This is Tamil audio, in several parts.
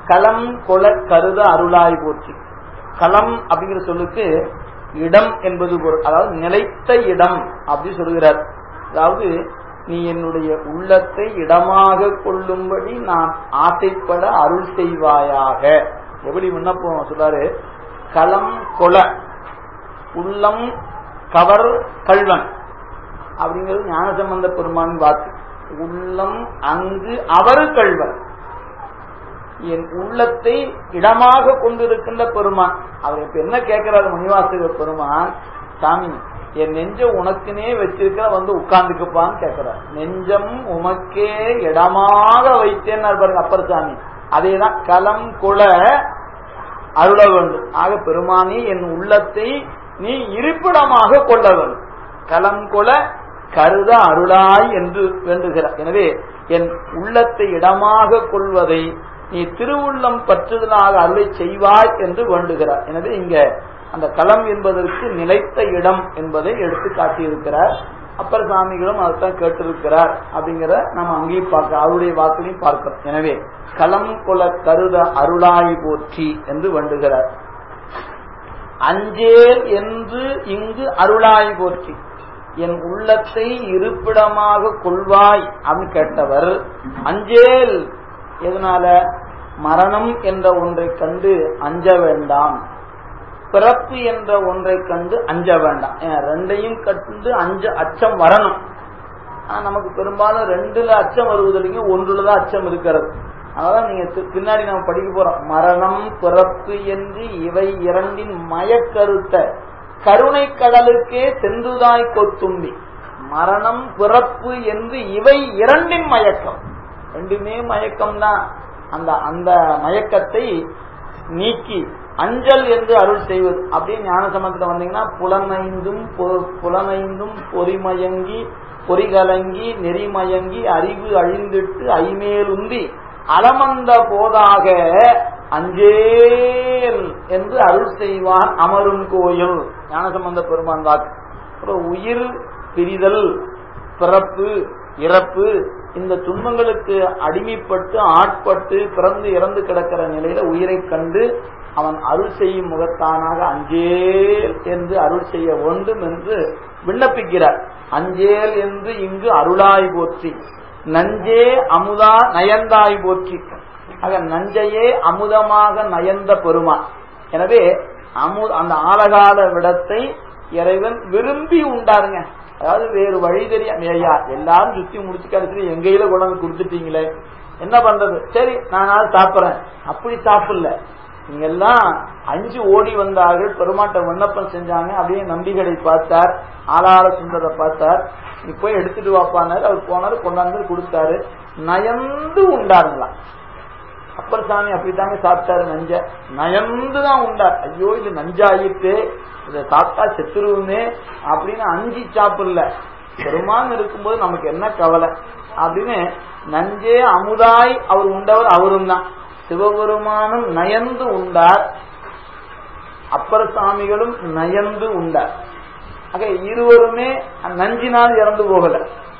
களம் கொல கருத அருளாய் போற்றி களம் அப்படிங்கிற சொல்லுக்கு இடம் என்பது பொருள் அதாவது நிலைத்த இடம் அப்படி சொல்கிறார் அதாவது நீ என்னுடைய உள்ளத்தை இடமாக கொள்ளும்படி நான் ஆசைப்பட அருள் செய்வாயாக எப்படி விண்ணப்பம் சொல்றாரு களம் கொல உள்ளம் கவர் கல்வன் அப்படிங்கிறது ஞானசம்பந்த பெருமான் வாக்கு உள்ளம் அங்கு அவர் கல்வன் என் உள்ளத்தை இடமாக கொண்டிருக்கின்ற பெருமான் அவர் இப்ப என்ன கேட்கிறாரு முனிவாசகர் பெருமான் சாமி என் நெஞ்ச உனக்குனே வச்சிருக்க வந்து உட்கார்ந்துக்குப்பான்னு கேட்கிறார் நெஞ்சம் உமக்கே இடமாக வைத்தேன் பாருங்க அப்பர் சாமி அதேதான் களம் குல அருள வேண்டும் ஆக பெருமானி என் உள்ளத்தை நீ இருப்பிடமாக கொள்ள வேண்டும் களம் கொல கருத அருளாய் என்று வேண்டுகிறார் எனவே என் உள்ளத்தை இடமாக கொள்வதை நீ திருவுள்ளம் பற்றுதலாக அருளை செய்வாய் என்று வேண்டுகிறார் எனவே இங்க அந்த களம் என்பதற்கு நிலைத்த இடம் என்பதை எடுத்து காட்டியிருக்கிறார் அப்பர் சாமிகளும் அதைத்தான் கேட்டிருக்கிறார் அப்படிங்கிற நம்ம அங்கேயும் பார்க்க அவருடைய வாக்கிலையும் பார்க்கிறோம் எனவே களம் கொல கருத அருளாய் போற்றி என்று வேண்டுகிறார் அஞ்சேல் என்று இங்கு அருளாய் போற்றி என் உள்ளத்தை இருப்பிடமாக கொள்வாய் அப்படின்னு கேட்டவர் அஞ்சேல் எதனால மரணம் என்ற ஒன்றை கண்டு அஞ்ச வேண்டாம் பிறப்பு என்ற ஒன்றை கண்டு அஞ்ச வேண்டாம் ரெண்டையும் கண்டு அஞ்ச அச்சம் வரணும் நமக்கு பெரும்பாலும் ரெண்டுல அச்சம் வருவதில்லைங்க ஒன்றுலதான் அச்சம் இருக்கிறது அதான் நீங்க பின்னாடி நம்ம படிக்க போறோம் மரணம் பிறப்பு என்று இவை இரண்டின் மயக்கருத்த கருணை கடலுக்கே சென்றுதாய் கொத்தும்பி மரணம் பிறப்பு என்று இவை இரண்டின் மயக்கம் ரெண்டுமே மயக்கம் தான் அந்த அந்த மயக்கத்தை நீக்கி அஞ்சல் என்று அருள் செய்வது அப்படியே ஞான சமத்துல வந்தீங்கன்னா புலனைந்தும் புலனைந்தும் பொறிமயங்கி பொறிகலங்கி நெறிமயங்கி அறிவு அழிந்திட்டு ஐமேலுந்தி அலமந்த போதாக அஞ்சேல் என்று அருள் செய்வான் அமரும் கோயில் ஞானசம்பந்த பெருமான் வாக்கு அப்புறம் உயிர் பிரிதல் பிறப்பு இறப்பு இந்த துன்பங்களுக்கு அடிமைப்பட்டு ஆட்பட்டு பிறந்து இறந்து கிடக்கிற நிலையில உயிரை கண்டு அவன் அருள் செய்யும் முகத்தானாக அஞ்சேல் என்று அருள் செய்ய வேண்டும் என்று விண்ணப்பிக்கிறார் அஞ்சேல் என்று இங்கு அருளாய் போற்றி நஞ்சே அமுதா நயந்தாய் போற்றி ஆக நஞ்சையே அமுதமாக நயந்த பெருமான் எனவே அமு அந்த ஆலகால விடத்தை இறைவன் விரும்பி உண்டாருங்க அதாவது வேறு வழி தெரியும் ஐயா எல்லாரும் சுத்தி முடிச்சு கடைசி எங்க கையில கொண்டாந்து கொடுத்துட்டீங்களே என்ன பண்றது சரி நான் சாப்பிடுறேன் அப்படி சாப்பிடல நீங்க எல்லாம் அஞ்சு ஓடி வந்தார்கள் பெருமாட்ட விண்ணப்பம் செஞ்சாங்க அப்படியே நம்பிகளை பார்த்தார் ஆளாள சுந்தரை பார்த்தார் நீ போய் எடுத்துட்டு வாப்பானாரு அவர் போனாரு கொண்டாந்து கொடுத்தாரு நயந்து உண்டாருங்களாம் அப்பர் சாமி அப்படித்தாங்க சாப்பிட்டாரு நஞ்ச நயந்து தான் உண்டார் ஐயோ இது நஞ்சாயிட்டு இதை சாப்பிட்டா செத்துருவுமே அப்படின்னு அஞ்சு சாப்பிடல பெருமான் இருக்கும்போது நமக்கு என்ன கவலை அப்படின்னு நஞ்சே அமுதாய் அவர் உண்டவர் அவரும் தான் சிவபெருமானும் நயந்து உண்டார் அப்பர் சாமிகளும் நயந்து உண்டார் ஆக இருவருமே நஞ்சினால் இறந்து போகல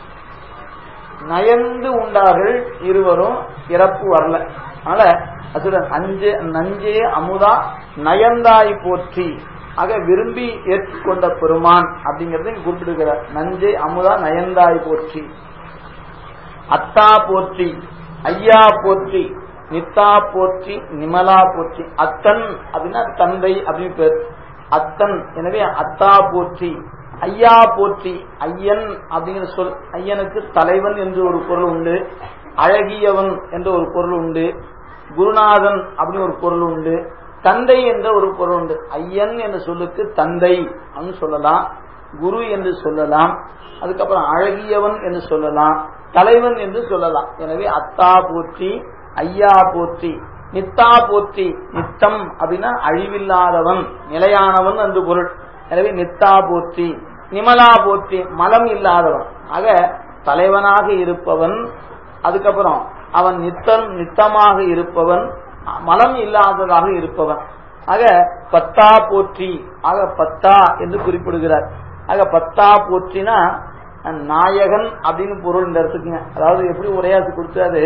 நயந்து உண்டார்கள் இருவரும் இறப்பு வரல அதனால அசுரன் அஞ்சே நஞ்சே அமுதா நயந்தாய் போற்றி ஆக விரும்பி ஏற்றுக்கொண்ட பெருமான் அப்படிங்கறத குறிப்பிடுகிறார் நஞ்சே அமுதா நயந்தாய் போற்றி அத்தா போற்றி ஐயா போற்றி நித்தா போற்றி நிமலா போற்றி அத்தன் அப்படின்னா தந்தை அப்படின்னு பேர் அத்தன் எனவே அத்தா போற்றி ஐயா போற்றி ஐயன் அப்படிங்கிற சொல் ஐயனுக்கு தலைவன் என்று ஒரு பொருள் உண்டு அழகியவன் என்ற ஒரு பொருள் உண்டு குருநாதன் அப்படின்னு ஒரு பொருள் உண்டு தந்தை என்ற ஒரு பொருள் உண்டு ஐயன் என்ற சொல்லுக்கு தந்தை அப்படின்னு சொல்லலாம் குரு என்று சொல்லலாம் அதுக்கப்புறம் அழகியவன் என்று சொல்லலாம் தலைவன் என்று சொல்லலாம் எனவே அத்தா போற்றி ஐயா போற்றி நித்தா போற்றி நித்தம் அப்படின்னா அழிவில்லாதவன் நிலையானவன் என்று பொருள் எனவே நித்தா போற்றி நிமலா போற்றி மலம் இல்லாதவன் ஆக தலைவனாக இருப்பவன் அதுக்கப்புறம் அவன் நித்தம் நித்தமாக இருப்பவன் மலம் இல்லாததாக இருப்பவன் ஆக பத்தா போற்றி ஆக பத்தா என்று குறிப்பிடுகிறார் ஆக பத்தா போற்றினா நாயகன் அப்படின்னு பொருள் இந்த இடத்துக்குங்க அதாவது எப்படி உரையாசி கொடுத்தாரு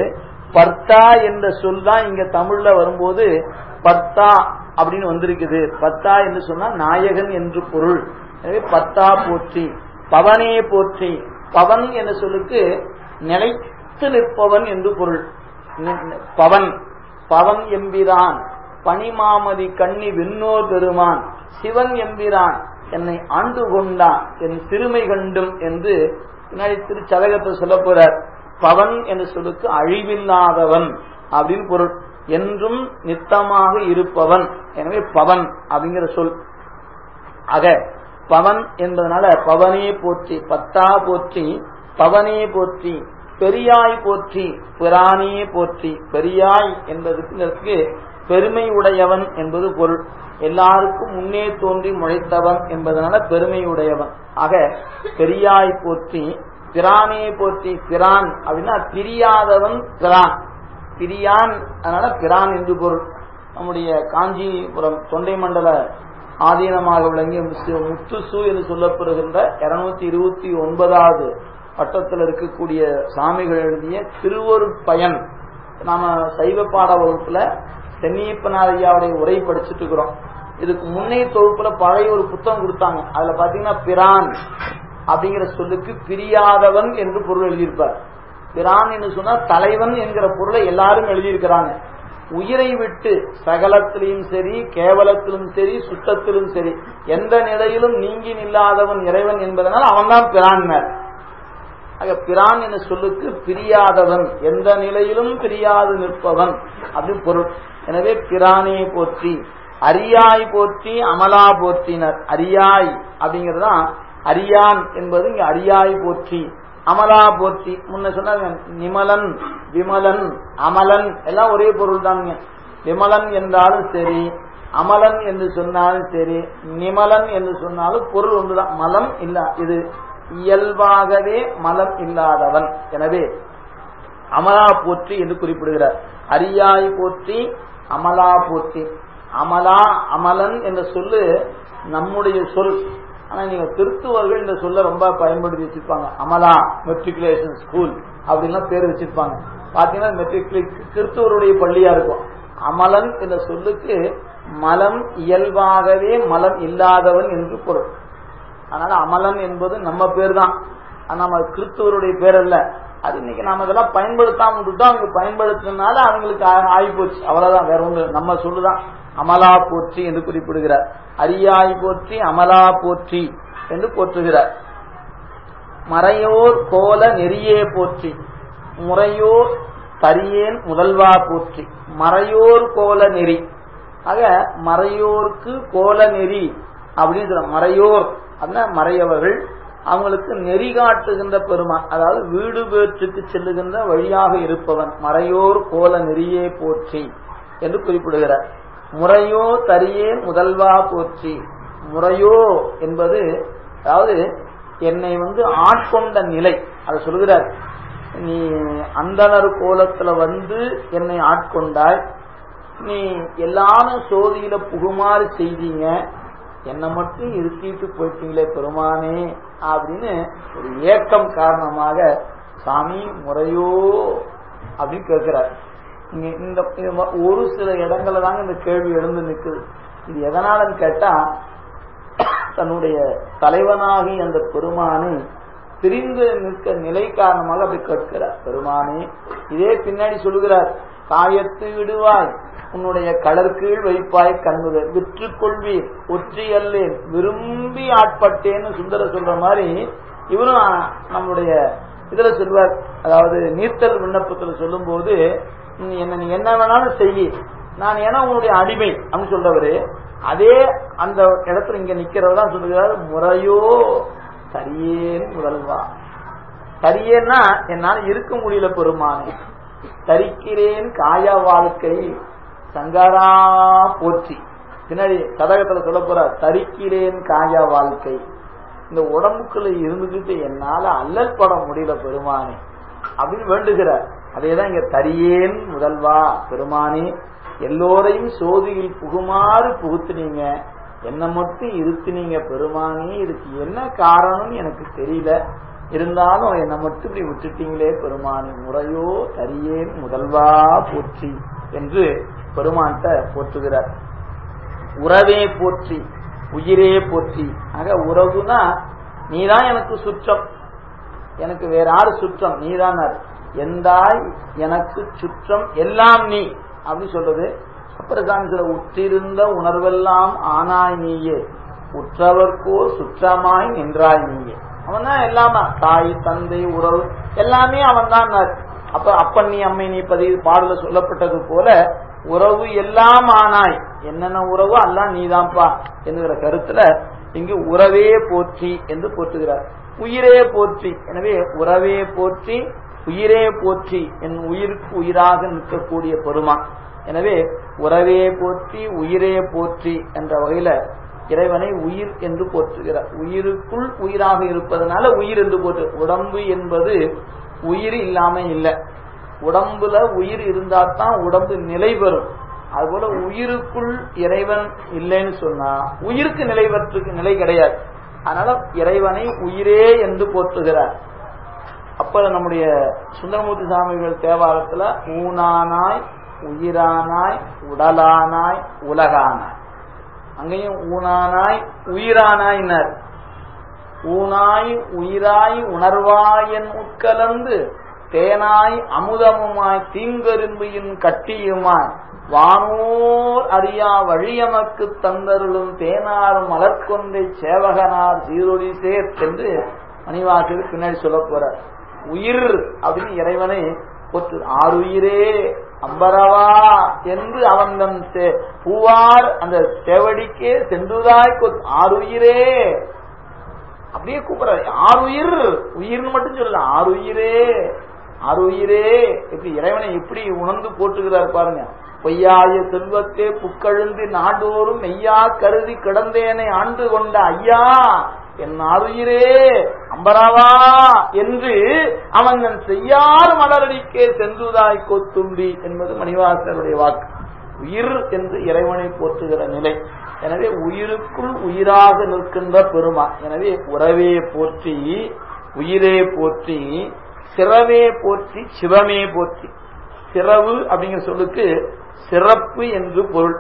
பர்த்தா என்ற சொல் தான் இங்க தமிழ்ல வரும்போது பர்த்தா அப்படின்னு வந்திருக்குது பத்தா என்று சொன்னா நாயகன் என்று பொருள் எனவே பத்தா போற்றி பவனே போற்றி பவன் என்ற சொல்லுக்கு நிலைத்து நிற்பவன் என்று பொருள் பவன் பவன் எம்பிரான் பனிமாமதி கண்ணி விண்ணோர் பெருமான் சிவன் எம்பிரான் என்னை ஆண்டு கொண்டான் என் சிறுமை கண்டும் என்று பின்னாடி திருச்சதகத்தை சொல்ல போறார் பவன் என்று சொல்லுக்கு அழிவில்லாதவன் அப்படின்னு பொருள் என்றும் நித்தமாக இருப்பவன் எனவே பவன் அப்படிங்கிற சொல் ஆக பவன் என்பதனால பவனே போற்றி பத்தா போற்றி பவனே போற்றி பெரியாய் போற்றி பிரானே போற்றி பெரியாய் என்பதற்கு பெருமை உடையவன் என்பது பொருள் எல்லாருக்கும் முன்னே தோன்றி முளைத்தவன் என்பதனால பெருமை உடையவன் ஆக பெரியாய் போற்றி பிரானே போற்றி பிரான் அப்படின்னா பிரியாதவன் பிரான் பிரியான் அதனால பிரான் என்று பொருள் நம்முடைய காஞ்சிபுரம் தொண்டை மண்டல ஆதீனமாக விளங்கிய முத்துசு என்று சொல்லப்படுகின்ற இருநூத்தி இருபத்தி ஒன்பதாவது வட்டத்தில் இருக்கக்கூடிய சாமிகள் எழுதிய திருவருட்பயன் நாம சைவ பாட வகுப்புல சென்னியப்பனார் ஐயாவுடைய உரை படிச்சுட்டு இருக்கிறோம் இதுக்கு முன்னே தொகுப்புல பழைய ஒரு புத்தகம் கொடுத்தாங்க அதுல பாத்தீங்கன்னா பிரான் அப்படிங்கிற சொல்லுக்கு பிரியாதவன் என்று பொருள் எழுதியிருப்பார் பிரான் என்று சொன்னா தலைவன் என்கிற பொருளை எல்லாரும் எழுதியிருக்கிறாங்க உயிரை விட்டு சகலத்திலும் சரி கேவலத்திலும் சரி சுத்தத்திலும் சரி எந்த நிலையிலும் நீங்கி நில்லாதவன் இறைவன் என்பதனால் அவன்தான் பிரான் ஆக பிரான் என்ற சொல்லுக்கு பிரியாதவன் எந்த நிலையிலும் பிரியாது நிற்பவன் அப்படின்னு பொருள் எனவே பிரானே போற்றி அரியாய் போற்றி அமலா போற்றினர் அரியாய் அப்படிங்கறதுதான் அரியான் என்பது இங்க அரியாய் போற்றி அமலா போற்றி முன்ன சொன்னாங்க நிமலன் விமலன் அமலன் எல்லாம் ஒரே பொருள் தாங்க விமலன் என்றாலும் சரி அமலன் என்று சொன்னாலும் சரி நிமலன் என்று சொன்னாலும் பொருள் ஒன்றுதான் மலம் இல்ல இது இயல்பாகவே மலம் இல்லாதவன் எனவே அமலா போற்றி என்று குறிப்பிடுகிறார் அரியாய் போற்றி அமலா போற்றி அமலா அமலன் என்ற சொல்லு நம்முடைய சொல் ஆனா நீங்க திருத்துவர்கள் இந்த சொல்ல ரொம்ப பயன்படுத்தி வச்சிருப்பாங்க அமலா மெட்ரிகுலேஷன் ஸ்கூல் அப்படின்லாம் பேர் வச்சிருப்பாங்க பாத்தீங்கன்னா மெட்ரிகுலேட் கிறிஸ்துவருடைய பள்ளியா இருக்கும் அமலன் என்ற சொல்லுக்கு மலம் இயல்பாகவே மலம் இல்லாதவன் என்று பொருள் அதனால அமலன் என்பது நம்ம பேர் தான் நம்ம கிறிஸ்துவருடைய பேர் அல்ல அது இன்னைக்கு நாம இதெல்லாம் பயன்படுத்தாம விட்டுட்டோம் அவங்க பயன்படுத்தினால அவங்களுக்கு ஆகி போச்சு அவ்வளவுதான் வேற ஒன்று நம்ம சொல்லுதான் அமலா போற்றி என்று குறிப்பிடுகிறார் அரியாய் போற்றி அமலா போற்றி என்று போற்றுகிறார் மறையோர் கோல நெறியே போற்றி முறையோர் தரியேன் முதல்வா போற்றி மறையோர் கோல நெறி ஆக மறையோருக்கு கோல நெறி அப்படின்னு சொல்ல மறையோர் அப்படின்னா மறையவர்கள் அவங்களுக்கு நெறி காட்டுகின்ற பெருமான் அதாவது வீடு பேற்றுக்கு செல்லுகின்ற வழியாக இருப்பவன் மறையோர் கோல நெறியே போற்றி என்று குறிப்பிடுகிறார் முறையோ தரியே முதல்வா போற்றி முறையோ என்பது அதாவது என்னை வந்து ஆட்கொண்ட நிலை அதை சொல்கிறார் நீ அந்தனர் கோலத்துல வந்து என்னை ஆட்கொண்டாய் நீ எல்லாரும் சோதியில புகுமாறு செய்தீங்க என்னை மட்டும் இருத்திட்டு போயிட்டீங்களே பெருமானே அப்படின்னு ஒரு ஏக்கம் காரணமாக சாமி முறையோ அப்படின்னு கேட்கிறார் இந்த ஒரு சில இடங்கள்ல தாங்க இந்த கேள்வி எழுந்து நிற்குது இது எதனாலன்னு கேட்டா தன்னுடைய தலைவனாகி அந்த பெருமானை பிரிந்து நிற்க நிலை காரணமாக அப்படி கேட்கிறார் பெருமானே இதே பின்னாடி சொல்லுகிறார் காயத்து விடுவாய் உன்னுடைய கடற்கீழ் வைப்பாய் கண்ணுதல் விற்று கொள்வீர் ஒற்றி அல்லேன் விரும்பி ஆட்பட்டேன்னு சுந்தர சொல்ற மாதிரி இவரும் நம்முடைய இதுல சொல்வார் அதாவது நீர்த்தல் விண்ணப்பத்துல சொல்லும் போது என்ன நீ என்ன வேணாலும் செய்ய நான் ஏன்னா உன்னுடைய அடிமை அப்படின்னு சொல்றவரு அதே அந்த இடத்துல இங்க நிக்கிறவர் தான் சொல்லுகிறார் முறையோ தரியேன் முதல்வா தரியேன்னா என்னால் இருக்க முடியல பெருமானே தரிக்கிறேன் காய வாழ்க்கை சங்கரா போற்றி பின்னாடி சதகத்துல சொல்ல போற தரிக்கிறேன் காய வாழ்க்கை இந்த உடம்புக்குள்ள இருந்துகிட்டு என்னால அல்லல் பட முடியல பெருமானே அப்படின்னு வேண்டுகிறார் அதேதான் இங்க தரியேன் முதல்வா பெருமானே எல்லோரையும் சோதியில் புகுமாறு புகுத்துனீங்க என்ன மட்டும் இருத்துனீங்க பெருமானே இதுக்கு என்ன காரணம்னு எனக்கு தெரியல இருந்தாலும் என்னை மட்டும் இப்படி விட்டுட்டீங்களே பெருமானி முறையோ தரியேன் முதல்வா போற்றி என்று பெருமான்கிட்ட போற்றுகிறார் உறவே போற்றி உயிரே போற்றி ஆக உறவுனா நீதான் எனக்கு சுற்றம் எனக்கு வேற யாரு சுற்றம் நீதான் எந்தாய் எனக்கு சுற்றம் எல்லாம் நீ அப்படி சொல்றது அப்புறம் தான் சில உற்றிருந்த உணர்வெல்லாம் ஆனாய் நீயே உற்றவர்க்கோ சுற்றமாய் நின்றாய் நீயே அவன் தான் எல்லாமே தாய் தந்தை உறவு எல்லாமே அவன் தான் அப்ப அப்பன் நீ அம்மை நீ பதிவு பாடல சொல்லப்பட்டது போல உறவு எல்லாம் ஆனாய் என்னென்ன உறவோ எல்லாம் நீதான்ப்பா என்கிற கருத்துல இங்கு உறவே போற்றி என்று போற்றுகிறார் உயிரே போற்றி எனவே உறவே போற்றி உயிரே போற்றி என் உயிருக்கு உயிராக நிற்கக்கூடிய பெருமா எனவே உறவே போற்றி உயிரே போற்றி என்ற வகையில இறைவனை உயிர் என்று போற்றுகிறார் உயிருக்குள் உயிராக இருப்பதனால உயிர் என்று போற்று உடம்பு என்பது உயிர் இல்லாம இல்லை உடம்புல உயிர் இருந்தா தான் உடம்பு நிலை பெறும் அதுபோல உயிருக்குள் இறைவன் இல்லைன்னு சொன்னா உயிருக்கு நிலை பெற்றுக்கு நிலை கிடையாது அதனால இறைவனை உயிரே என்று போற்றுகிறார் அப்ப நம்முடைய சுந்தரமூர்த்தி சாமிகள் தேவாரத்துல ஊனானாய் உயிரானாய் உடலானாய் உலகானாய் அங்கேயும் ஊனானாய் உயிரானாயினர் ஊனாய் உயிராய் உணர்வாயன் உட்கலந்து தேனாய் அமுதமுமாய் தீங்கரும்பியின் கட்டியுமாய் வானோர் அறியா வழியமக்கு தந்தருளும் தேனார் மலர்கொண்டை சேவகனார் சீரொளி சேர் என்று மணிவாசல் பின்னாடி சொல்ல போறார் உயிர் அப்படின்னு இறைவனை போற்று ஆறுயிரே அம்பரவா என்று அவன் தன் பூவார் அந்த சேவடிக்கே சென்றுதாய் கொத் ஆறுயிரே அப்படியே கூப்பிடுற ஆறுயிர் உயிர்னு மட்டும் சொல்லல ஆறுயிரே ஆறுயிரே இப்படி இறைவனை எப்படி உணர்ந்து போட்டுகிறார் பாருங்க பொய்யாய செல்வத்தே புக்கழுந்து நாடோறும் மெய்யா கருதி கிடந்தேனை ஆண்டு கொண்ட ஐயா என் ஆறுயிரே அம்பராவா என்று அவன் தன் செய்யார் மலரடிக்கே சென்றுதாய் கொத்தும்பி என்பது மணிவாசருடைய வாக்கு உயிர் என்று இறைவனை போற்றுகிற நிலை எனவே உயிருக்குள் உயிராக நிற்கின்ற பெருமா எனவே உறவே போற்றி உயிரே போற்றி சிறவே போற்றி சிவமே போற்றி சிறவு அப்படிங்கிற சொல்லுக்கு சிறப்பு என்று பொருள்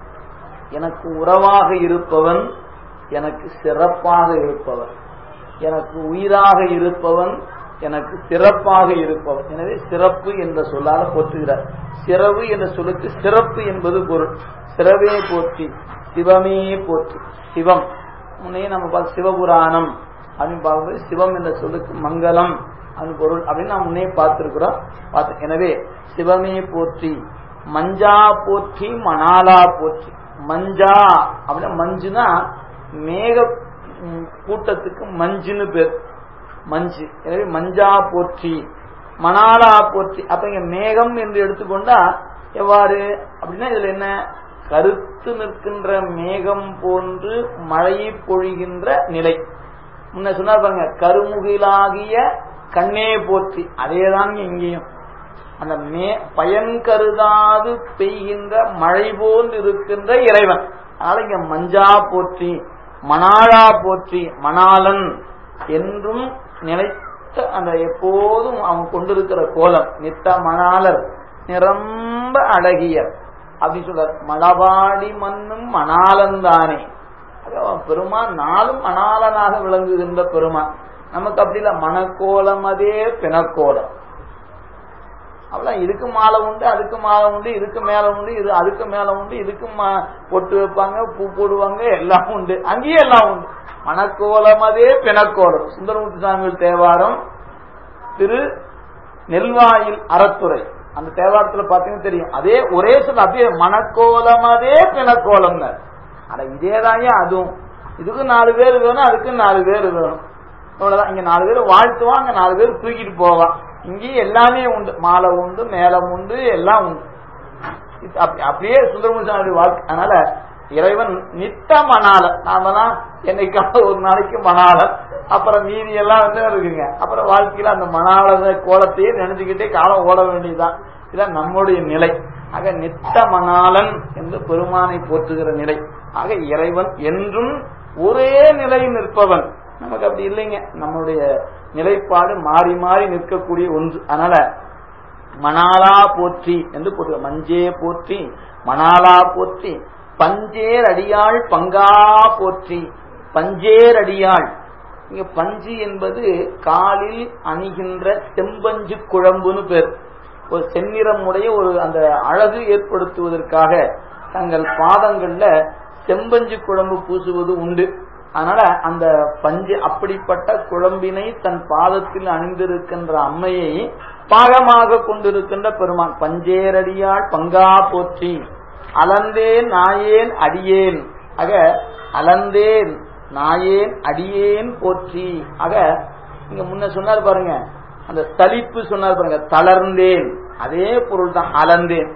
எனக்கு உறவாக இருப்பவன் எனக்கு சிறப்பாக இருப்பவன் எனக்கு உயிராக இருப்பவன் எனக்கு சிறப்பாக இருப்பவன் எனவே சிறப்பு என்ற சொல்லால போற்றுகிறார் சிறவு என்ற சொல்லுக்கு சிறப்பு என்பது பொருள் சிறவே போற்றி சிவமே போற்றி சிவம் முன்னே நம்ம பார்த்து சிவபுராணம் அப்படின்னு பார்க்கும்போது சிவம் என்ற சொல்லுக்கு மங்களம் அது பொருள் அப்படின்னு நாம் முன்னே பார்த்திருக்கிறோம் பார்த்து எனவே சிவமே போற்றி மஞ்சா போற்றி மணாலா போற்றி மஞ்சா அப்படின்னா மஞ்சுனா மேக கூட்டத்துக்கு மஞ்சுன்னு பேர் மஞ்சு எனவே மஞ்சா போற்றி மணாலா போற்றி அப்ப இங்க மேகம் என்று எடுத்துக்கொண்டா எவ்வாறு அப்படின்னா இதுல என்ன கருத்து நிற்கின்ற மேகம் போன்று மழையை பொழிகின்ற நிலை முன்ன சொன்னா பாருங்க கருமுகிலாகிய கண்ணே போற்றி அதேதான் இங்கேயும் அந்த மே பயன் கருதாது பெய்கின்ற மழை போன்று இருக்கின்ற இறைவன் அதனால இங்க மஞ்சா போற்றி மணாளா போற்றி மணாளன் என்றும் நிலைத்த அந்த எப்போதும் அவன் கொண்டிருக்கிற கோலம் நித்த மணாளர் நிரம்ப அழகியர் அப்படி சொல்ற மலபாடி மண்ணும் மணாலன் தானே பெருமான் நாளும் மணாலனாக விளங்குகின்ற பெருமான் நமக்கு அப்படி இல்ல மணக்கோலம் அதே பிணக்கோலம் அவ்வளவு இதுக்கு மாலை உண்டு அதுக்கு மாலை உண்டு இதுக்கு மேல உண்டு இது அதுக்கு மேல உண்டு இதுக்கு பொட்டு வைப்பாங்க பூ போடுவாங்க எல்லாம் உண்டு அங்கேயே எல்லாம் உண்டு மணக்கோலம் அதே பிணக்கோலம் சுந்தரமூர்த்தி சாமிகள் தேவாரம் திரு நெல்வாயில் அறத்துறை அந்த தேவாரத்துல பாத்தீங்கன்னா தெரியும் அதே ஒரே சொல் அப்படியே மணக்கோலம் அதே பிணக்கோலம் ஆனா இதேதான் அதுவும் இதுக்கு நாலு பேர் வேணும் அதுக்கு நாலு பேர் வேணும் அவ்வளவுதான் இங்க நாலு பேர் வாழ்த்துவான் அங்க நாலு பேர் தூக்கிட்டு போவான் இங்கேயும் எல்லாமே உண்டு மாலை உண்டு மேலம் உண்டு எல்லாம் உண்டு அப்படியே சுந்தரமுசாமி வாழ்க்கை அதனால இறைவன் நித்த மணால நாமெல்லாம் என்னைக்காவது ஒரு நாளைக்கு மணாலன் அப்புறம் மீதி எல்லாம் வந்து இருக்குங்க அப்புறம் வாழ்க்கையில அந்த மணால கோலத்தையே நினைச்சுக்கிட்டே காலம் ஓட வேண்டியதுதான் இதுதான் நம்முடைய நிலை ஆக நித்த மணாலன் என்று பெருமானை போற்றுகிற நிலை ஆக இறைவன் என்றும் ஒரே நிலையில் நிற்பவன் நமக்கு அப்படி இல்லைங்க நம்முடைய நிலைப்பாடு மாறி மாறி நிற்கக்கூடிய ஒன்று அதனால மணாலா போற்றி என்று போட்டு மஞ்சே போற்றி மணாலா போற்றி பஞ்சேர் அடியாள் பங்கா போற்றி பஞ்சேர் அடியாள் இங்க பஞ்சு என்பது காலில் அணிகின்ற செம்பஞ்சு குழம்புன்னு பேர் ஒரு செந்நிறமுடைய ஒரு அந்த அழகு ஏற்படுத்துவதற்காக தங்கள் பாதங்கள்ல செம்பஞ்சு குழம்பு பூசுவது உண்டு அதனால அந்த பஞ்சு அப்படிப்பட்ட குழம்பினை தன் பாதத்தில் அணிந்திருக்கின்ற அம்மையை பாகமாக கொண்டிருக்கின்ற பெருமான் பஞ்சேரடியாள் பங்கா போற்றி அலந்தேன் நாயேன் அடியேன் ஆக அலந்தேன் நாயேன் அடியேன் போற்றி ஆக இங்க முன்ன சொன்னார் பாருங்க அந்த தளிப்பு சொன்னார் பாருங்க தளர்ந்தேன் அதே பொருள் தான் அலந்தேன்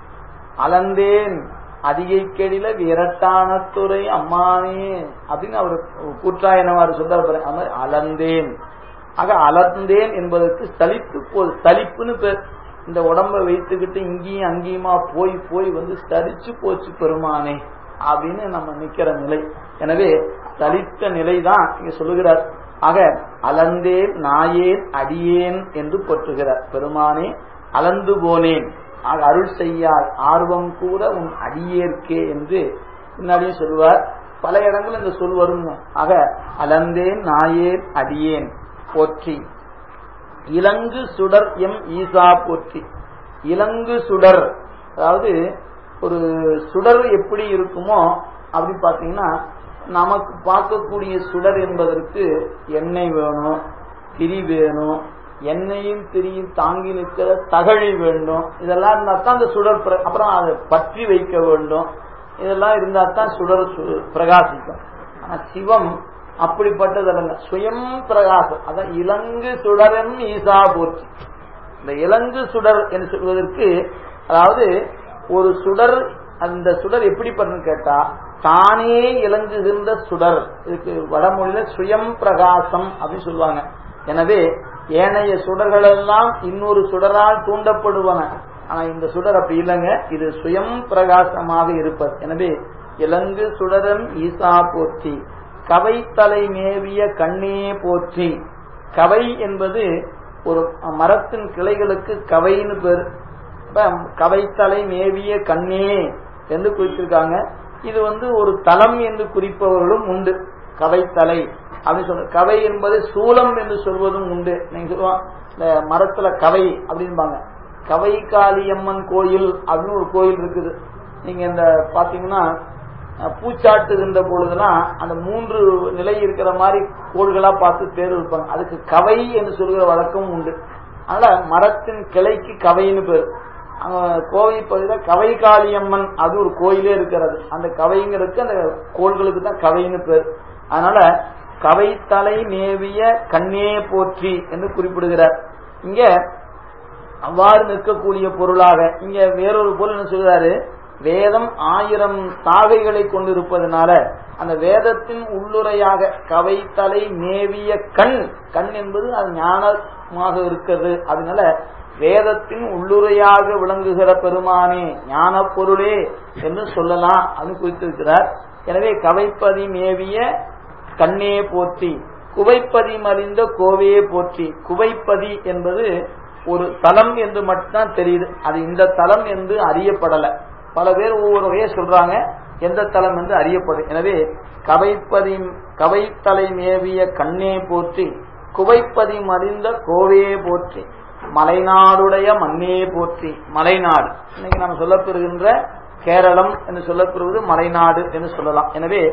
அலந்தேன் அதிகை கெடில விரட்டான துறை அம்மானே அப்படின்னு அவர் கூற்றாயனவாறு சொல்றார் பாருங்க அது மாதிரி அலந்தேன் ஆக அலர்ந்தேன் என்பதற்கு சலிப்பு போல் சலிப்புன்னு பேர் இந்த உடம்ப வைத்துக்கிட்டு இங்கேயும் அங்கேயுமா போய் போய் வந்து சரிச்சு போச்சு பெருமானே அப்படின்னு நம்ம நிக்கிற நிலை எனவே சலித்த நிலை தான் இங்க சொல்லுகிறார் ஆக அலந்தேன் நாயேன் அடியேன் என்று போற்றுகிறார் பெருமானே அலந்து போனேன் ஆக அருள் செய்யாய் ஆர்வம் கூட உன் அடியேற்கே என்று முன்னாடியும் சொல்லுவார் பல இடங்கள் இந்த சொல் வரும் ஆக அலந்தேன் நாயேன் அடியேன் போற்றி இலங்கு சுடர் எம் ஈசா போற்றி இலங்கு சுடர் அதாவது ஒரு சுடர் எப்படி இருக்குமோ அப்படி பாத்தீங்கன்னா நமக்கு பார்க்கக்கூடிய சுடர் என்பதற்கு எண்ணெய் வேணும் திரி வேணும் எண்ணெயும் திரியும் தாங்கி நிற்கிற தகழி வேண்டும் இதெல்லாம் இருந்தா தான் அந்த சுடர் அப்புறம் அதை பற்றி வைக்க வேண்டும் இதெல்லாம் இருந்தா தான் சுடர் பிரகாசிக்கும் ஆனா சிவம் அப்படிப்பட்டதல்ல சுயம் பிரகாசம் அதான் இலங்கு சுடரன் ஈசா போற்றி இந்த இலங்கு சுடர் என்று சொல்வதற்கு அதாவது ஒரு சுடர் அந்த சுடர் எப்படிப்பட்டன்னு கேட்டா தானே இலங்குகின்ற சுடர் இதுக்கு வடமொழியில சுயம் பிரகாசம் அப்படின்னு சொல்லுவாங்க எனவே ஏனைய சுடர்கள் எல்லாம் இன்னொரு சுடரால் தூண்டப்படுவன ஆனா இந்த சுடர் அப்படி இல்லைங்க இது சுயம் பிரகாசமாக இருப்பது எனவே இலங்கு சுடரன் ஈசா போற்றி கவை தலை மேவிய கண்ணே போற்றி கவை என்பது ஒரு மரத்தின் கிளைகளுக்கு கவைன்னு பேர் கவைத்தலை மேவிய கண்ணே என்று குறிப்பிருக்காங்க இது வந்து ஒரு தலம் என்று குறிப்பவர்களும் உண்டு கவைத்தலை அப்படின்னு சொல்ற கவை என்பது சூலம் என்று சொல்வதும் உண்டு நீங்க சொல்லுவான் இந்த மரத்துல கவை அப்படின்பாங்க கவை காளியம்மன் கோயில் அப்படின்னு ஒரு கோயில் இருக்குது நீங்க இந்த பாத்தீங்கன்னா பூச்சாட்டுகின்ற பொழுதுலாம் அந்த மூன்று நிலை இருக்கிற மாதிரி கோள்களா பார்த்து தேர்வு வைப்பாங்க அதுக்கு கவை என்று சொல்கிற வழக்கமும் உண்டு அதனால மரத்தின் கிளைக்கு கவைன்னு பேர் அங்க கோவை பகுதியில் கவை காளியம்மன் அது ஒரு கோயிலே இருக்கிறது அந்த கவைங்கிறதுக்கு அந்த கோள்களுக்கு தான் கவைன்னு பேர் அதனால கவை தலை மேவிய கண்ணே போற்றி என்று குறிப்பிடுகிறார் இங்க அவ்வாறு நிற்கக்கூடிய பொருளாக இங்க வேறொரு பொருள் என்ன சொல்றாரு வேதம் ஆயிரம் சாகைகளை கொண்டிருப்பதனால அந்த வேதத்தின் உள்ளுரையாக கவை தலை மேவிய கண் கண் என்பது அது ஞானமாக இருக்கிறது அதனால வேதத்தின் உள்ளுரையாக விளங்குகிற பெருமானே ஞான பொருளே என்று சொல்லலாம் அது குறித்திருக்கிறார் எனவே கவைப்பதி மேவிய கண்ணே போற்றி குவைப்பதி மறிந்த கோவையே போற்றி குவைப்பதி என்பது ஒரு தலம் என்று மட்டும்தான் தெரியுது அது இந்த தலம் என்று அறியப்படல பல பேர் ஒவ்வொரு வகையை சொல்றாங்க எந்த தலம் என்று அறியப்படும் எனவே கவைப்பதி கவைத்தலை மேவிய கண்ணே போற்றி குவைப்பதி மறிந்த கோவையே போற்றி மலைநாடுடைய மண்ணே போற்றி மலைநாடு இன்னைக்கு நாம் சொல்லப்பெறுகின்ற கேரளம் என்று சொல்லப்பெறுவது மலைநாடு என்று சொல்லலாம் எனவே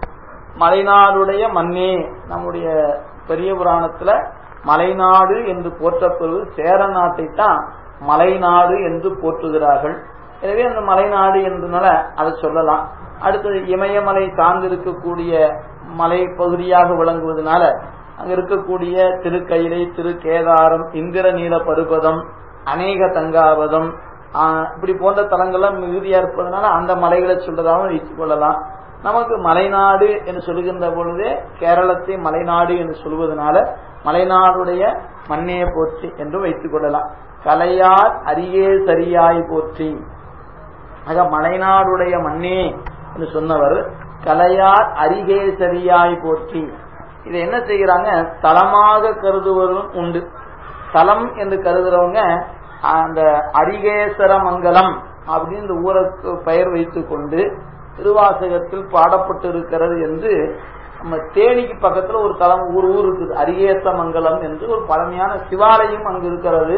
மலைநாடுடைய மண்ணே நம்முடைய பெரிய புராணத்துல மலைநாடு என்று போற்றப்பெறுவது சேர நாட்டை தான் மலைநாடு என்று போற்றுகிறார்கள் எனவே அந்த மலைநாடு என்றனால அதை சொல்லலாம் அடுத்தது இமயமலை சார்ந்திருக்கக்கூடிய மலை பகுதியாக விளங்குவதனால அங்க இருக்கக்கூடிய திருக்கயிலை திருக்கேதாரம் இந்திரநீல பருபதம் அநேக தங்காவதம் இப்படி போன்ற தலங்கள்லாம் மிகுதியா இருப்பதனால அந்த மலைகளை சொல்றதாகவும் வைத்துக் கொள்ளலாம் நமக்கு மலைநாடு என்று சொல்லுகின்ற பொழுதே கேரளத்தை மலைநாடு என்று சொல்வதனால மலைநாடுடைய மண்ணே போற்றி என்று வைத்துக் கொள்ளலாம் கலையார் அரியே சரியாய் போற்றி ஆக மலைநாடுடைய மண்ணே என்று சொன்னவர் கலையார் அரிகே சரியாய் போற்றி இதை என்ன செய்கிறாங்க தலமாக கருதுவதும் உண்டு தலம் என்று கருதுறவங்க அந்த அரிகேசர மங்கலம் அப்படின்னு இந்த ஊருக்கு பெயர் வைத்துக் கொண்டு திருவாசகத்தில் பாடப்பட்டு இருக்கிறது என்று நம்ம தேனிக்கு பக்கத்துல ஒரு தலம் ஒரு ஊர் இருக்குது அரியேச மங்கலம் என்று ஒரு பழமையான சிவாலயம் அங்கு இருக்கிறது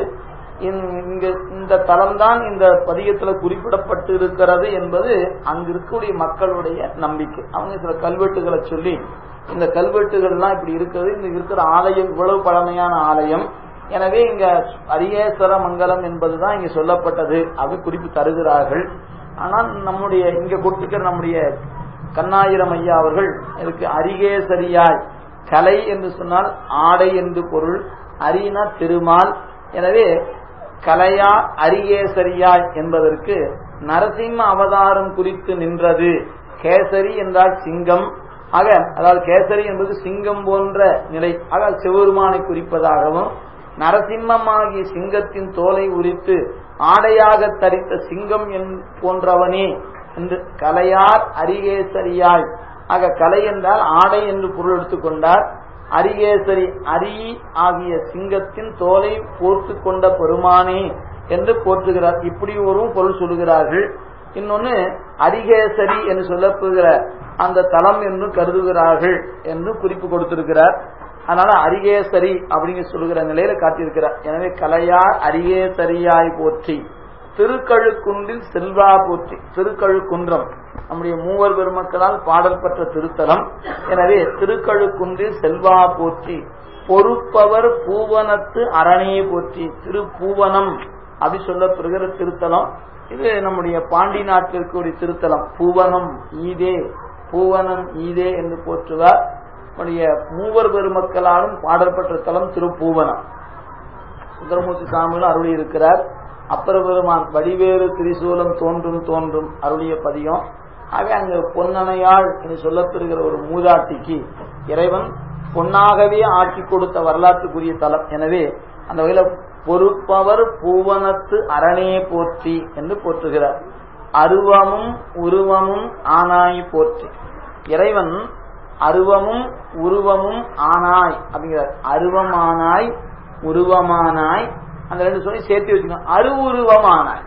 இங்க இந்த தலம் தான் இந்த பதியத்துல குறிப்பிடப்பட்டு இருக்கிறது என்பது அங்கு இருக்கக்கூடிய மக்களுடைய நம்பிக்கை அவங்க சில கல்வெட்டுகளை சொல்லி இந்த கல்வெட்டுகள்லாம் இப்படி இருக்கிறது இந்த இருக்கிற ஆலயம் இவ்வளவு பழமையான ஆலயம் எனவே இங்க அரியேஸ்வர மங்கலம் என்பதுதான் இங்க சொல்லப்பட்டது அப்படி குறிப்பு தருகிறார்கள் ஆனால் நம்முடைய இங்க கொடுத்துக்கிற நம்முடைய கண்ணாயிரம் ஐயா அவர்கள் இதுக்கு அரிகேசரியாய் கலை என்று சொன்னால் ஆடை என்று பொருள் அரினா திருமால் எனவே கலையா அரிகேசரியாய் என்பதற்கு நரசிம்ம அவதாரம் குறித்து நின்றது கேசரி என்றால் சிங்கம் ஆக அதாவது கேசரி என்பது சிங்கம் போன்ற நிலை ஆக சிவபெருமானை குறிப்பதாகவும் நரசிம்மமாகிய சிங்கத்தின் தோலை உரித்து ஆடையாக தரித்த சிங்கம் போன்றவனே என்று கலையார் அரிகேசரியாய் ஆக கலை என்றால் ஆடை என்று பொருள் எடுத்துக்கொண்டார் அரிகேசரி அரி ஆகிய சிங்கத்தின் தோலை போர்த்து கொண்ட பெருமானே என்று போற்றுகிறார் இப்படி ஒரு பொருள் சொல்லுகிறார்கள் இன்னொன்னு அரிகேசரி என்று சொல்லப்படுகிற அந்த தலம் என்று கருதுகிறார்கள் என்று குறிப்பு கொடுத்திருக்கிறார் அதனால அரிகேசரி அப்படிங்க சொல்லுகிற நிலையில காட்டியிருக்கிறார் எனவே கலையார் அரிகேசரியாய் போற்றி திருக்கழுக்குன்றில் செல்வா போற்றி திருக்கழுக்குன்றம் நம்முடைய மூவர் பெருமக்களால் பாடல் பெற்ற திருத்தலம் எனவே திருக்கழுக்குன்றில் செல்வா போற்றி பொறுப்பவர் பூவனத்து அரணே போற்றி திருப்பூவனம் அப்படி சொல்லப்படுகிற திருத்தலம் இது நம்முடைய பாண்டி நாட்டில் இருக்கக்கூடிய திருத்தலம் பூவனம் ஈதே பூவனம் ஈதே என்று போற்றுவார் நம்முடைய மூவர் பெருமக்களாலும் பாடல் பெற்ற தலம் திருப்பூவனம் சுந்தரமூர்த்தி சாமிகளும் அருளி இருக்கிறார் அப்பர பெருமான் வடிவேறு திரிசூலம் தோன்றும் தோன்றும் அருளிய பதியம் ஆக அங்கு பொன்னணையாள் என்று சொல்லப்பெறுகிற ஒரு மூதாட்டிக்கு இறைவன் பொன்னாகவே ஆக்கி கொடுத்த வரலாற்றுக்குரிய தலம் எனவே அந்த வகையில பொறுப்பவர் பூவனத்து அரணே போற்றி என்று போற்றுகிறார் அருவமும் உருவமும் ஆனாய் போற்றி இறைவன் அருவமும் உருவமும் ஆனாய் அப்படிங்கிறார் அருவமானாய் உருவமானாய் அந்த ரெண்டு சொல்லி சேர்த்து வச்சுக்கணும் அருவுருவமானாய்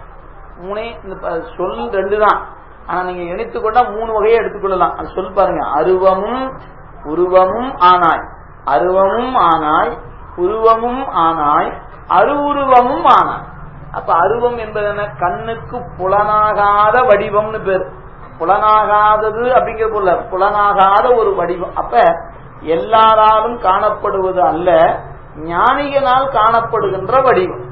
மூணே இந்த சொல் ரெண்டு தான் ஆனா நீங்க இணைத்து கொண்டா மூணு வகையை எடுத்துக்கொள்ளலாம் அது சொல் பாருங்க அருவமும் உருவமும் ஆனாய் அருவமும் ஆனாய் உருவமும் ஆனாய் அருவுருவமும் ஆனாய் அப்ப அருவம் என்பது என்ன கண்ணுக்கு புலனாகாத வடிவம்னு பேர் புலனாகாதது அப்படிங்கிற போல புலனாகாத ஒரு வடிவம் அப்ப எல்லாராலும் காணப்படுவது அல்ல ஞானிகனால் காணப்படுகின்ற வடிவம்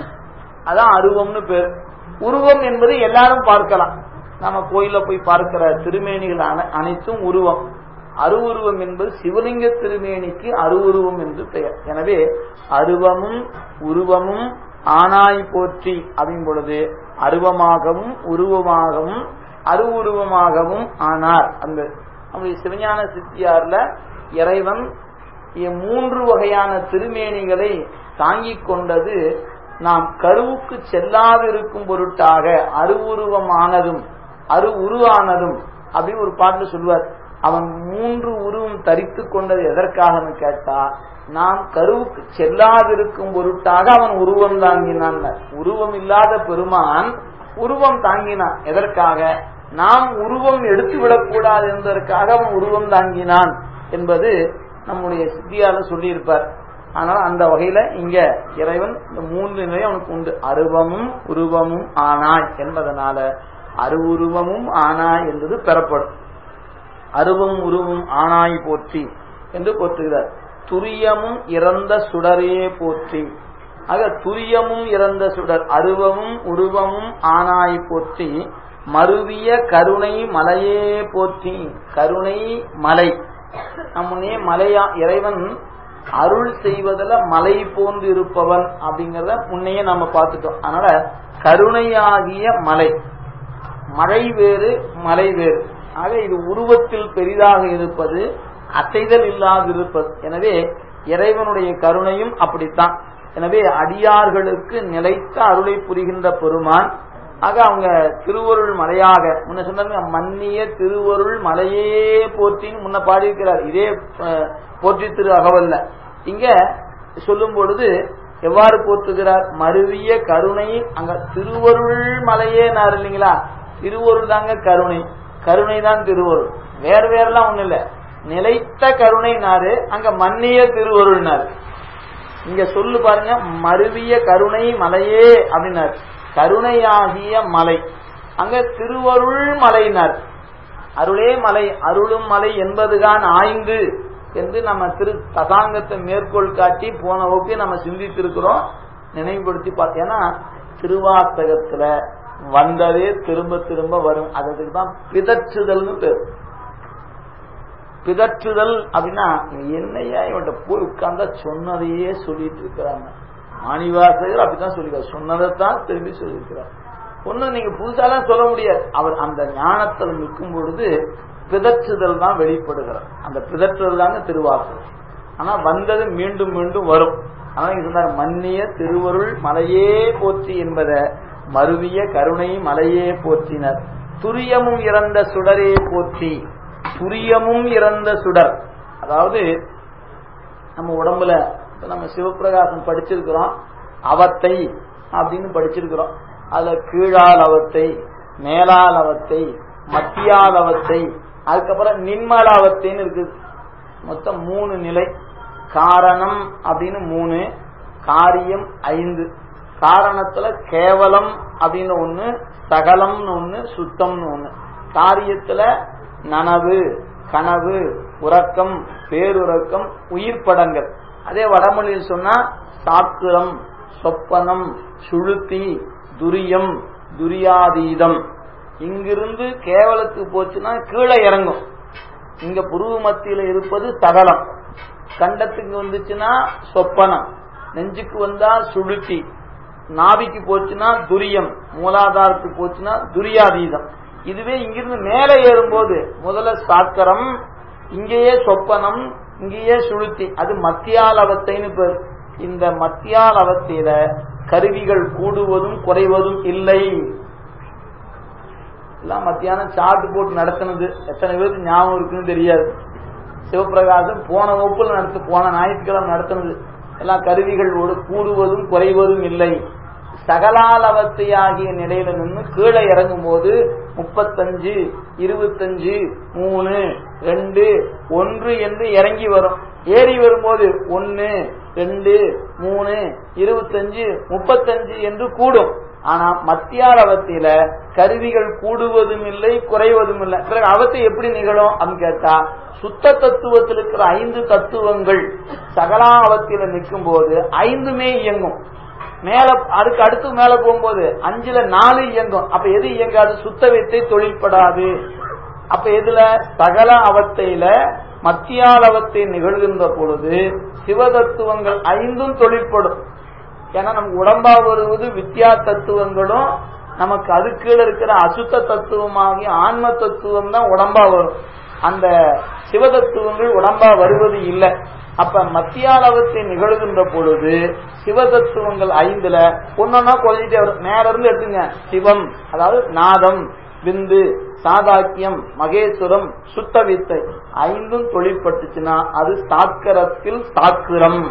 அதான் அருவம்னு பேர் உருவம் என்பது எல்லாரும் பார்க்கலாம் நம்ம கோயில போய் பார்க்கிற திருமேனிகள் அனைத்தும் உருவம் அருவுருவம் என்பது சிவலிங்க திருமேனிக்கு அருவுருவம் என்று பெயர் எனவே அருவமும் உருவமும் ஆனாய் போற்றி அப்படின் பொழுது அருவமாகவும் உருவமாகவும் அருவுருவமாகவும் ஆனார் அந்த நம்முடைய சிவஞான சித்தியார்ல இறைவன் மூன்று வகையான திருமேனிகளை தாங்கிக் கொண்டது நாம் கருவுக்கு செல்லாதிருக்கும் பொருட்டாக அருவுருவமானதும் அரு உருவானதும் அப்படின்னு ஒரு பாட்டு சொல்வார் அவன் மூன்று உருவம் தரித்து கொண்டது எதற்காகன்னு கேட்டா நாம் கருவுக்கு செல்லாதிருக்கும் பொருட்டாக அவன் உருவம் தாங்கினான் உருவம் இல்லாத பெருமான் உருவம் தாங்கினான் எதற்காக நாம் உருவம் எடுத்துவிடக் கூடாது என்பதற்காக அவன் உருவம் தாங்கினான் என்பது நம்முடைய சித்தியால சொல்லியிருப்பார் ஆனால் அந்த வகையில இங்க இறைவன் இந்த மூன்று நிலை அவனுக்கு உண்டு அருவமும் உருவமும் ஆனாய் என்பதனால அருவுருவமும் ஆனாய் என்பது பெறப்படும் அருவம் உருவம் ஆனாய் போற்றி என்று போற்றுகிறார் துரியமும் இறந்த சுடரே போற்றி ஆக துரியமும் இறந்த சுடர் அருவமும் உருவமும் ஆனாய் போற்றி மருவிய கருணை மலையே போற்றி கருணை மலை நம்முனே மலையா இறைவன் அருள் செய்வதில் மலை போன்று இருப்பவன் அப்படிங்கறத முன்னையே நம்ம பார்த்துட்டோம் அதனால கருணையாகிய மலை மழை வேறு மலை வேறு ஆக இது உருவத்தில் பெரிதாக இருப்பது அசைதல் இல்லாதிருப்பது எனவே இறைவனுடைய கருணையும் அப்படித்தான் எனவே அடியார்களுக்கு நிலைத்த அருளை புரிகின்ற பெருமான் ஆக அவங்க திருவருள் மலையாக முன்ன சொன்னாங்க மன்னிய திருவருள் மலையே போற்றின்னு முன்ன பாடியிருக்கிறார் இதே அஹ், போற்றி திரு அகவல்ல இங்க சொல்லும் பொழுது எவ்வாறு போற்றுகிறார் மருவிய கருணை அங்க திருவருள் மலையே நார் இல்லைங்களா திருவருள் தாங்க கருணை கருணை தான் திருவருள் வேற வேறெல்லாம் ஒண்ணு இல்ல நிலைத்த கருணை நாரு அங்க மன்னிய திருவருள்னாரு இங்க சொல்லு பாருங்க மருவிய கருணை மலையே அப்படின்னாரு கருணையாகிய மலை அங்க திருவருள் மலையினார் அருளே மலை அருளும் மலை என்பதுதான் ஆய்ந்து என்று நம்ம திரு தசாங்கத்தை மேற்கோள் காட்டி போன வகுப்பே நம்ம சிந்தித்திருக்கிறோம் நினைவுபடுத்தி பார்த்தோம் ஏன்னா திருவாசகத்துல வந்ததே திரும்ப திரும்ப வரும் அதுக்கு தான் பிதற்றுதல்னு பேர் பிதற்றுதல் அப்படின்னா இவன் என்னையா இவன்கிட்ட போய் உட்கார்ந்தா சொன்னதையே சொல்லிட்டு இருக்கிறாங்க மாணிவாசகர் அப்படித்தான் சொல்லிக்கிறார் சொன்னதைத்தான் திரும்பி சொல்லியிருக்கிறார் ஒண்ணு நீங்க புதுசாலாம் சொல்ல முடியாது அவர் அந்த ஞானத்தில் நிற்கும் பொழுது பிதற்றுதல் தான் வெளிப்படுகிறார் அந்த பிதற்றுதல் தாங்க திருவாசகம் ஆனா வந்தது மீண்டும் மீண்டும் வரும் ஆனா இங்க சொன்னார் மன்னிய திருவருள் மலையே போற்றி என்பத மருவிய கருணை மலையே போற்றினர் துரியமும் இறந்த சுடரே போற்றி துரியமும் இறந்த சுடர் அதாவது நம்ம உடம்புல இப்ப நம்ம சிவபிரகாசம் படிச்சிருக்கிறோம் அவத்தை அப்படின்னு படிச்சிருக்கிறோம் அதுல கீழால் அவத்தை மேலால் அவத்தை மத்தியால் அவத்தை அதுக்கப்புறம் நின்மலாவத்தைன்னு இருக்குது மொத்தம் மூணு நிலை காரணம் அப்படின்னு மூணு காரியம் ஐந்து காரணத்துல கேவலம் அப்படின்னு ஒண்ணு சகலம்னு ஒண்ணு சுத்தம்னு ஒண்ணு காரியத்துல நனவு கனவு உறக்கம் பேருறக்கம் உயிர் படங்கள் அதே வடமொழியில் சொன்னா சாத்திரம் சொப்பனம் சுழுத்தி துரியம் துரியாதீதம் இங்கிருந்து கேவலத்துக்கு போச்சுன்னா கீழே இறங்கும் இங்க புருவ மத்தியில இருப்பது சகலம் கண்டத்துக்கு வந்துச்சுன்னா சொப்பனம் நெஞ்சுக்கு வந்தா சுழுத்தி நாபிக்கு போச்சுன்னா துரியம் மூலாதாரத்துக்கு போச்சுன்னா துரியாதீதம் இதுவே இங்கிருந்து மேலே ஏறும்போது முதல்ல சாக்கரம் இங்கேயே சொப்பனம் இங்கேயே சுழுத்தி அது மத்தியாலவத்தைன்னு பேர் இந்த மத்தியாலவத்தையில கருவிகள் கூடுவதும் குறைவதும் இல்லை எல்லாம் மத்தியானம் சாட்டு போட்டு நடத்தினது எத்தனை பேருக்கு ஞாபகம் இருக்குன்னு தெரியாது சிவபிரகாசம் போன வகுப்புல நடத்து போன ஞாயிற்றுக்கிழமை நடத்தினது எல்லாம் கருவிகளோடு கூடுவதும் குறைவதும் இல்லை சகலாலவத்தையாகிய நிலையில நின்று கீழே இறங்கும் போது முப்பத்தஞ்சு இருபத்தஞ்சு மூணு ரெண்டு ஒன்று என்று இறங்கி வரும் ஏறி வரும்போது ஒன்னு ரெண்டு மூணு இருபத்தஞ்சு முப்பத்தஞ்சு என்று கூடும் ஆனா மத்தியாலவத்தில கருவிகள் கூடுவதும் இல்லை குறைவதும் இல்லை பிறகு அவத்தை எப்படி நிகழும் அப்படின்னு கேட்டா சுத்த தத்துவத்தில் இருக்கிற ஐந்து தத்துவங்கள் சகலாவத்தில நிற்கும் போது ஐந்துமே இயங்கும் மேல அதுக்கு அடுத்து மேல போகும்போது அஞ்சுல நாலு இயங்கும் அப்ப எது இயங்காது சுத்த வித்தை தொழிற்படாது அப்ப எதுல சகல அவத்தையில மத்தியாலவத்தை நிகழ்கின்ற பொழுது சிவதத்துவங்கள் ஐந்தும் தொழிற்படும் ஏன்னா நமக்கு உடம்பா வருவது வித்யா தத்துவங்களும் நமக்கு அது கீழே இருக்கிற அசுத்த தத்துவமாகி ஆன்ம தத்துவம் தான் உடம்பா வரும் அந்த சிவதத்துவங்கள் உடம்பா வருவது இல்லை அப்ப மத்தியாலவத்தை நிகழ்கின்ற பொழுது சிவதத்துவங்கள் ஐந்துல ஒன்னொன்னா குறைஞ்சிட்டே வரும் மேல இருந்து எடுத்துங்க சிவம் அதாவது நாதம் விந்து சாதாக்கியம் மகேஸ்வரம் சுத்த வித்தை ஐந்தும் தொழிற்பட்டுச்சுன்னா அது சாக்கரத்தில் சாக்கிரம்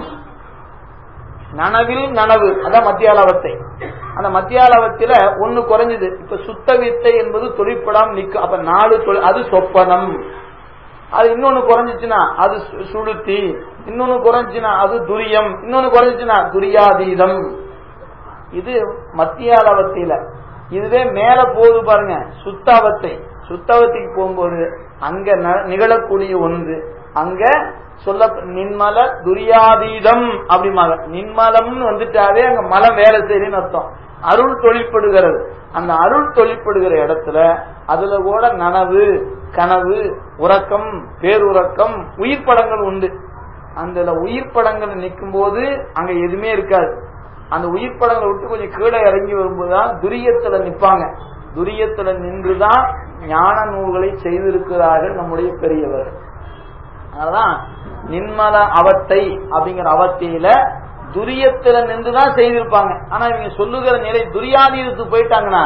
நனவில் நனவு அதான் மத்தியாலவத்தை அந்த மத்தியாலவத்தில ஒண்ணு குறைஞ்சது இப்ப சுத்த வித்தை என்பது தொழிற்படாம நிக்கும் அப்ப நாலு தொழில் அது சொப்பனம் அது இன்னொன்னு குறைஞ்சிச்சுன்னா அது சு- சுளுத்தி இன்னொன்னு குறைஞ்சுன்னா அது துரியம் இன்னொன்னு குறைஞ்சுன்னா துரியாதீதம் இது மத்தியாலவத்தில இதுவே மேல போகுது பாருங்க சுத்தாவத்தை சுத்தாவத்தைக்கு போகும்போது அங்க ந- நிகழக்கூடிய ஒன்று அங்க சொல்ல நின்மல துரியாதீதம் அப்படிமாங்க நின்மலம்னு வந்துட்டாவே அங்க மலம் வேலை செய்யுன்னு அர்த்தம் அருள் தொழிற்படுகிறது அந்த அருள் தொழிற்படுகிற இடத்துல அதுல கூட நனவு கனவு உறக்கம் பேருறக்கம் உயிர் படங்கள் உண்டு அந்த உயிர் படங்கள் நிற்கும் போது அங்க எதுவுமே இருக்காது அந்த உயிர் படங்களை விட்டு கொஞ்சம் கீழே இறங்கி வரும்போதுதான் துரியத்துல நிப்பாங்க துரியத்துல நின்றுதான் ஞான நூல்களை செய்திருக்கிறார்கள் நம்முடைய பெரியவர் அதனாலதான் நின்மல அவத்தை அப்படிங்கிற அவத்தையில துரியத்துல நின்றுதான் செய்திருப்பாங்க ஆனா இவங்க சொல்லுகிற நிலை துரியாதீதத்துக்கு போயிட்டாங்கன்னா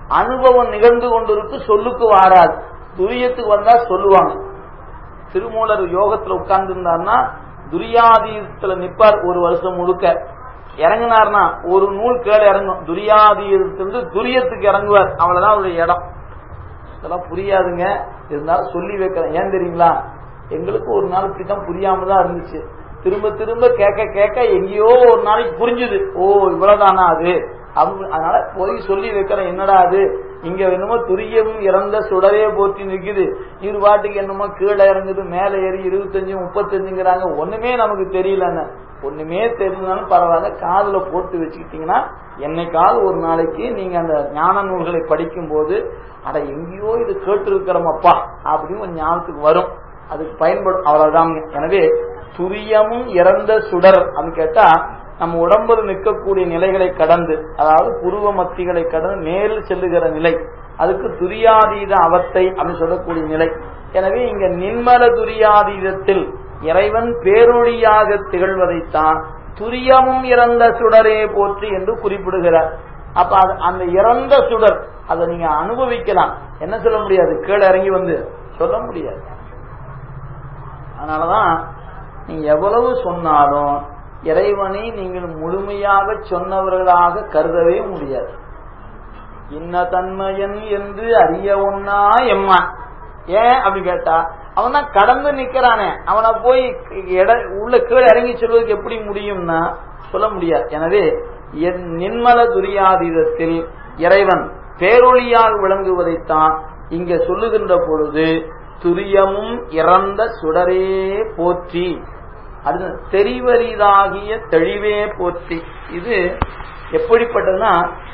அனுபவம் நிகழ்ந்து கொண்டிருக்கு சொல்லுக்கு வாராது துரியத்துக்கு வந்தா சொல்லுவாங்க திருமூலர் யோகத்துல உட்கார்ந்து இருந்தார்னா துரியாதீதத்துல நிப்பார் ஒரு வருஷம் முழுக்க இறங்கினார்னா ஒரு நூல் கீழே இறங்கும் துரியாதீதத்திலிருந்து துரியத்துக்கு இறங்குவார் அவ்வளவுதான் அவருடைய இடம் இதெல்லாம் புரியாதுங்க இருந்தாலும் சொல்லி வைக்கிறேன் ஏன் தெரியுங்களா எங்களுக்கு ஒரு நாள் இப்படித்தான் புரியாம தான் இருந்துச்சு திரும்ப திரும்ப கேட்க கேட்க எங்கேயோ ஒரு நாளைக்கு புரிஞ்சுது ஓ இவ்வளவுதானா அது அப்படி- அதனால போய் சொல்லி வைக்கிறேன் என்னடா அது இங்க என்னமோ துரியம் இறந்த சுடரே போற்றி நிக்குது இரு பாட்டுக்கு என்னமோ கீழே இறங்குது மேல ஏறி இருபத்தஞ்சு முப்பத்தஞ்சுங்கிறாங்க ஒண்ணுமே நமக்கு தெரியலன்னு ஒண்ணுமே தெரிஞ்சாலும் பரவாயில்ல காதுல போட்டு வச்சுக்கிட்டீங்கன்னா என்னைக்காவது ஒரு நாளைக்கு நீங்க அந்த ஞான நூல்களை படிக்கும் போது அட எங்கேயோ இது கேட்டு இருக்கிறோமப்பா அப்படின்னு ஒரு ஞாபகத்துக்கு வரும் அதுக்கு பயன்படும் அவ்வளவுதான் எனவே துரியமும் இறந்த சுடர் அப்படின்னு கேட்டா நம்ம உடம்புல நிற்கக்கூடிய நிலைகளை கடந்து அதாவது புருவ மத்திகளை கடந்து நேரில் செல்லுகிற நிலை அதுக்கு துரியாதீத அவத்தை அப்படின்னு சொல்லக்கூடிய நிலை எனவே இங்க நின்மல துரியாதீதத்தில் இறைவன் பேரொழியாக திகழ்வதைத்தான் துரியமும் இறந்த சுடரே போற்றி என்று குறிப்பிடுகிறார் அப்ப அது- அந்த இறந்த சுடர் அதை நீங்க அனுபவிக்கலாம் என்ன சொல்ல முடியாது கீழே இறங்கி வந்து சொல்ல முடியாது அதனாலதான் நீங்க எவ்வளவு சொன்னாலும் இறைவனை நீங்கள் முழுமையாக சொன்னவர்களாக கருதவே முடியாது இன்ன தன்மையன் என்று அறிய ஒன்னா எம்மான் ஏன் அப்படி கேட்டா அவன் தான் கடந்து நிக்கிறானே அவனை போய் எட- உள்ள கீழே இறங்கி சொல்வதற்கு எப்படி முடியும்னா சொல்ல முடியாது எனவே என் நின்மல துரியாதீதத்தில் இறைவன் பேரொழியாக விளங்குவதைத்தான் இங்க சொல்லுகின்ற பொழுது துரியமும் இறந்த சுடரே போற்றி அது தெரிவரிதாகிய தெளிவே போற்றி இது எப்படிப்பட்டதுன்னா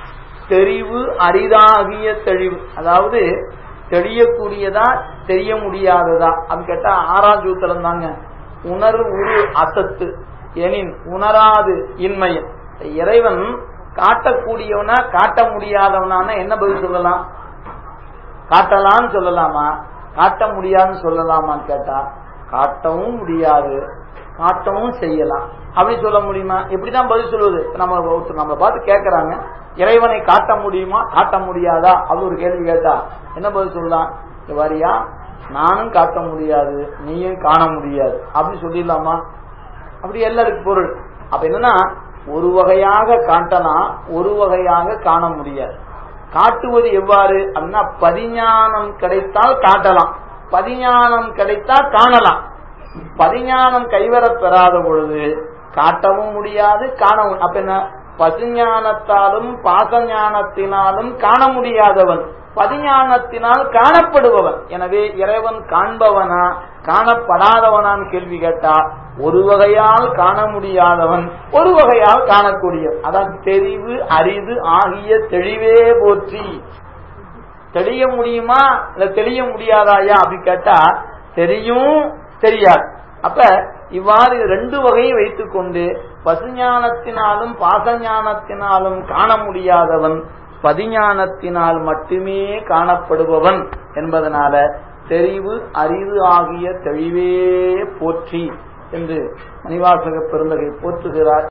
தெரிவு அரிதாகிய தெளிவு அதாவது தெரியக்கூடியதா தெரிய முடியாததா அப்படின்னு கேட்டா ஆறாம் சூத்திரம் தாங்க உணர்வு உரு அசத்து எனின் உணராது இன்மையன் இறைவன் காட்டக்கூடியவனா காட்ட முடியாதவனான என்ன பதில் சொல்லலாம் காட்டலாம்னு சொல்லலாமா காட்ட முடியாதுன்னு சொல்லலாமான்னு கேட்டா காட்டவும் முடியாது காட்டவும் செய்யலாம் அப்படி சொல்ல முடியுமா எப்படிதான் பதில் சொல்லுவது இப்ப நம்ம ஒருத்தர் நம்மளை பார்த்து கேட்கறாங்க இறைவனை காட்ட முடியுமா காட்ட முடியாதா அது ஒரு கேள்வி கேட்டா என்ன பதில் சொல்லலாம் இங்க வாரியா நானும் காட்ட முடியாது நீயும் காண முடியாது அப்படி சொல்லிடலாமா அப்படி எல்லாருக்கு பொருள் அப்ப என்னன்னா ஒரு வகையாக காட்டலாம் ஒரு வகையாக காண முடியாது காட்டுவது எவ்வாறு அப்படின்னா பதிஞானம் கிடைத்தால் காட்டலாம் பதிஞானம் கிடைத்தால் காணலாம் பதிஞானம் கைவரப் பெறாத பொழுது காட்டவும் முடியாது காணவும் அப்ப என்ன பசுஞானத்தாலும் பாசஞானத்தினாலும் காண முடியாதவன் பதிஞானத்தினால் காணப்படுபவன் எனவே இறைவன் காண்பவனா காணப்படாதவனான்னு கேள்வி கேட்டா ஒரு வகையால் காண முடியாதவன் ஒரு வகையால் காணக்கூடியவன் அதான் தெரிவு அரிது ஆகிய தெளிவே போற்றி தெளிய முடியுமா இல்ல தெளிய முடியாதாயா அப்படி கேட்டா தெரியும் தெரியாது அப்ப இவ்வாறு ரெண்டு வகையை வைத்துக்கொண்டு பசுஞானத்தினாலும் பாசஞானத்தினாலும் காண முடியாதவன் பதிஞானத்தினால் மட்டுமே காணப்படுபவன் என்பதனால தெரிவு அறிவு ஆகிய தெளிவே போற்றி என்று மணிவாசக பெருந்தகை போற்றுகிறார்